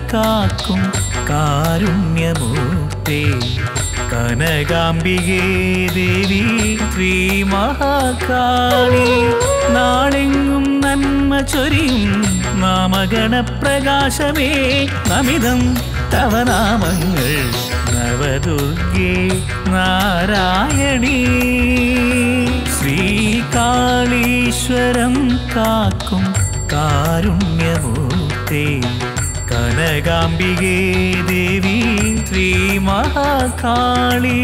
കാക്കും കാരുണ്യമൂർത്തേ കനകാംബികേ ദേവി ശ്രീ മഹാകാളി നാളെങ്ങും നന്മ ചൊരിയും നാമഗണപ്രകാശമേ നമിതം തവ നാമങ്ങൾ നവദുർഗേ നാരായണീ ശ്രീകാളീശ്വരം കാക്കും കാരുണ്യമൂർത്തേ കനകാംബികേ ദേവി ശ്രീ മഹാകാളി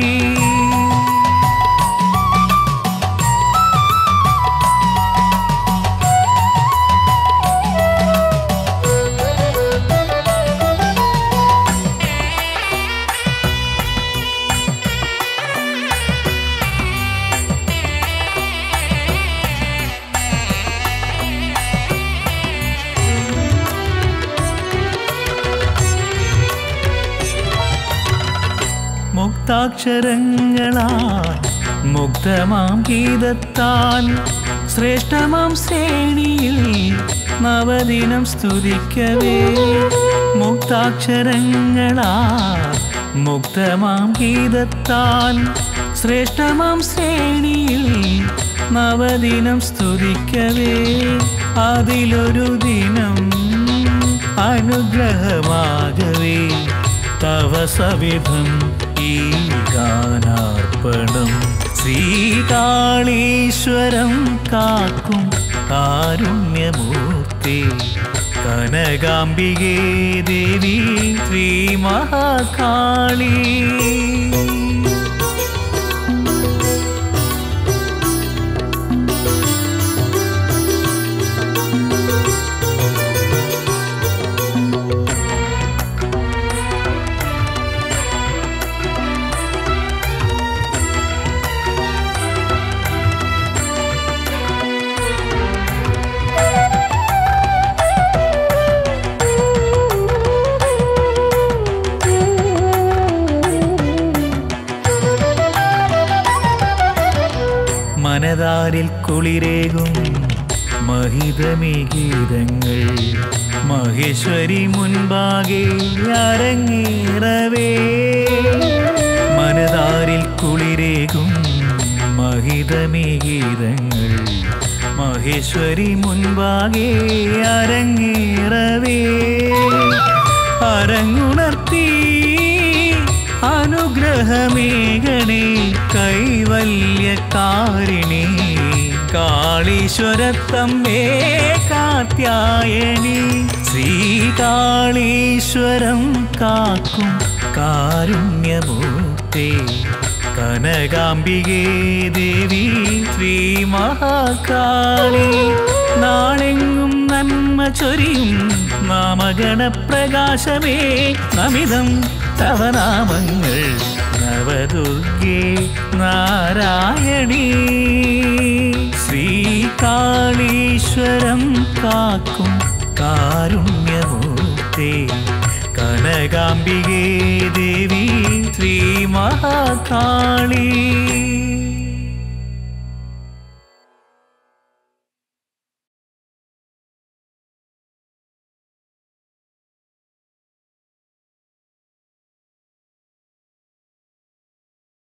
മുക്താക്ഷരങ്ങളാൽ മുഗ്ധമാം ഗീതത്താൽ ശ്രേഷ്ഠമാം ശ്രേണിയിൽ നവദിനം സ്തുതിക്കവേ മുക്താക്ഷരങ്ങളാൽ മുഗ്ധമാം ഗീതത്താൽ ശ്രേഷ്ഠമാം ശ്രേണിയിൽ നവദിനം സ്തുതിക്കവേ അതിലൊരു ദിനം അനുഗ്രഹമാകവേ തവ സവിധം ഈ ഗാനാർപ്പണം ശ്രീകാളീശ്വരം കാക്കും കാരുണ്യമൂർത്തി കനകാംബികേ ദേവി ശ്രീ മഹാകാളി മനതാരിൽ കുളിരേകും മഹിതമീ ഗീതങ്ങൾ മഹേശ്വരി മുൻപാകെ അരങ്ങേറവേ മനതാരിൽ കുളിരേകും മഹിതമീ ഗീതങ്ങൾ മഹേശ്വരി മുൻപാകെ അരങ്ങേറവേ അരങ്ങുണർത്തി അനുഗ്രഹമേഘണേ കൈവല്യകാരിണി കാളീശ്വരത്തമ്മേ കാത്യായണി ശ്രീകാളീശ്വരം കാക്കും കാരുണ്യമൂർത്തേ കനകാംബികേ ദേവി ശ്രീ മഹാകാളി നാളെങ്ങും നന്മ ചൊരിയും നാമഗണപ്രകാശമേ നമിതം തവ നാമങ്ങൾ നവദുർഗേ നാരായണീ ശ്രീകാളീശ്വരം കാക്കും കാരുണ്യമൂർത്തേ കനകാംബികേ ദേവി ശ്രീ മഹാകാളി